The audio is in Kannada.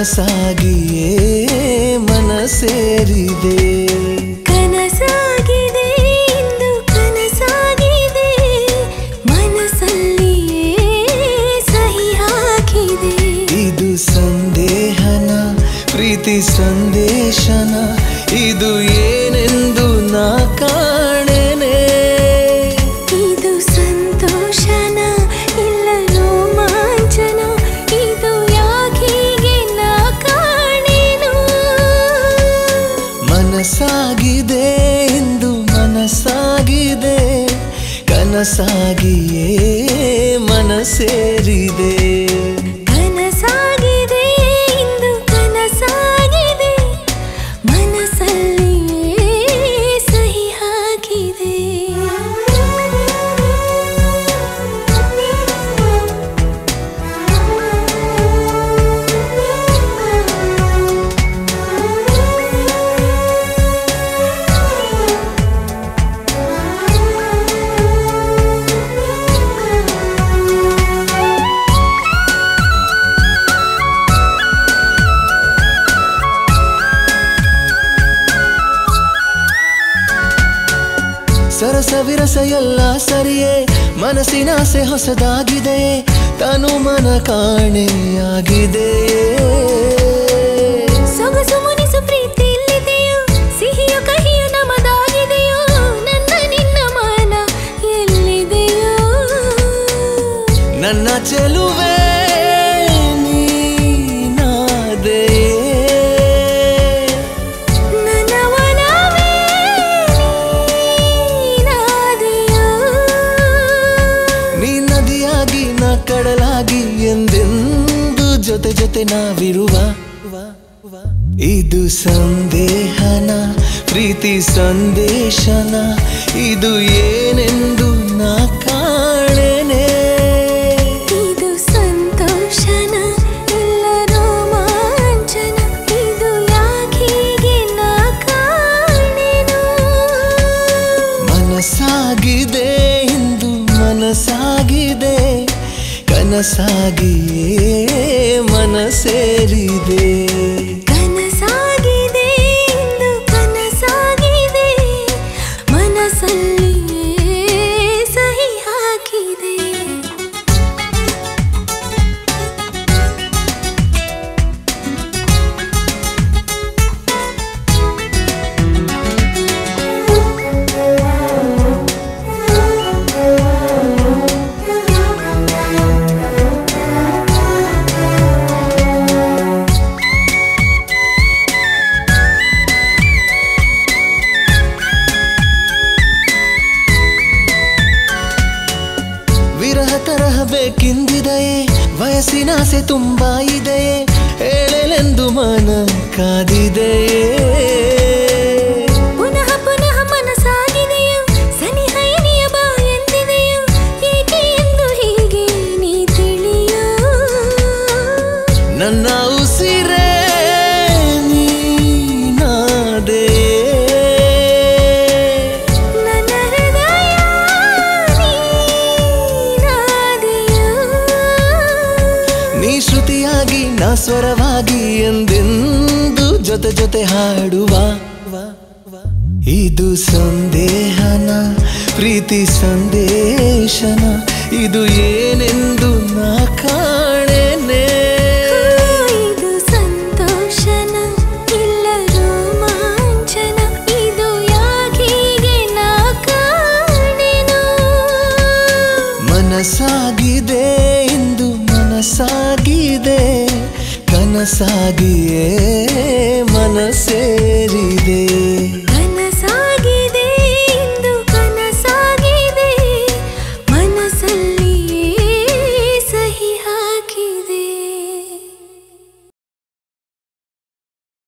ಕನಸಾಗಿಯೇ ಮನಸೇರಿದೆ ಕನಸಾಗಿದೆ ಇಂದು ಕನಸಾಗಿದೆ ಮನಸ್ಸಲ್ಲಿಯೇ ಸಹಿ ಹಾಕಿದೆ ಇದು ಸಂದೇಹನ ಪ್ರೀತಿ ಸಂದೇಶನ ಇದು ಏನೆಂದು ನಾ ಕಾಣೆನೆ ಇದು ಸಂತೋಷನ ಇಲ್ಲ ರೋಮಾಂಚನ ಇದು ಯಾಕೀಗೆ ನಾ ಕಾಣೆನು ಮನಸ್ಸಾಗಿದೆ ಎಂದು ಮನಸ್ಸಾಗಿದೆ ಕನಸಾಗಿಯೇ ಮನಸೇರಿದೆ ಕನಸಾಗಿದೆ ಇಂದು ಕನಸಾಗಿದೆ ಮನಸ್ಸಲ್ಲಿಯೇ ಸಹಿ ಹಾಕಿದೆ ಸರಸ ವಿರಸ ಎಲ್ಲ ಸರಿಯೇ ಮನಸ್ಸಿನಾಸೆ ಹೊಸದಾಗಿದೆ ತನು ಮನ ಕಾಣೆಯಾಗಿದೆ ಸೊಗಸು ಮುನಿಸು ಪ್ರೀತಿ ಇಲ್ಲಿದೆಯೋ ಸಿಹಿಯು ಕಹಿಯು ನಮದಾಗಿದೆಯೋ ನನ್ನ ನಿನ್ನ ಮನ ಎಲ್ಲಿದೆಯೋ ನನ್ನ ಚೆಲುವೆ ನೀನಾದೆಯೇ ನನ್ನ ಒಲವೇ ನೀನಾದೆಯೋ ನೀ ನದಿಯಾಗಿ ನಾ ಕಡಲಾಗಿ ಎಂದೆಂದು ಜೊತೆ ಜೊತೆ ನಾವಿರುವ ಇದು ಸಂದೇಹನ ಪ್ರೀತಿ ಸಂದೇಶನ ಇದು ಏನೆಂದು ನಾ ಕಾಣೆನೆ ಇದು ಸಂತೋಷನ ಇಲ್ಲ ರೋಮಾಂಚನ ಇದು ಯಾಕೀಗೆ ನಾ ಕಾಣೆನು ಮನಸ್ಸಾಗಿದೆ ಇಂದು ಮನಸ್ಸಾಗಿದೆ ಕನಸಾಗಿಯೇ ಮನಸೇರಿದೆ ಕನಸಾಗಿದೆ ಇಂದು ಕನಸಾಗಿದೆ ಮನಸ್ಸಲ್ಲಿಯೇ ಸಹಿ ಹಾಕಿದೆ ವಿರಹ ತರಹ ಬೇಕೆಂದಿದೆಯೇ ವಯಸ್ಸಿನಾಸೆ ತುಂಬಾ ಇದೆಯೇ ಹೇಳಲೆಂದು ಮನ ಕಾದಿದೆಯೇ ಪುನಃ ಪುನಃ ಮನಸ್ಸಾಗಿದೆಯೋ ಸನಿಹ ಎನಿಯ ಬಾ ಎಂದಿದೆಯೋ ಏಕೆ ಎಂದು ಹೀಗೆ ನೀ ತಿಳಿಯೋ ನನ್ನ ಉಸಿರೇ ನೀನಾದೆಯೇ ನನ್ನ ಹೃದಯ ನೀನಾದೆಯೋ ನೀ ಶ್ರುತಿಯಾಗಿ ನಾ ಸ್ವರವಾಗಿ ಎಂದೆಂದು ಜೊತೆ ಜೊತೆ ಹಾಡುವ ಇದು ಸಂದೇಹನ ಪ್ರೀತಿ ಸಂದೇಶನ ಇದು ಏನೆಂದು ನಾ ಕಾಣೆನೆ ಇದು ಸಂತೋಷನ ಇಲ್ಲ ರೋಮಾಂಚನ ಇದು ಯಾಕೀಗೆ ನಾ ಕಾಣೆನು ಮನಸ್ಸಾಗಿದೆ ಇಂದು ಮನಸ್ಸಾಗಿದೆ ಕನಸಾಗಿಯೇ ಮನಸ್ಸೇ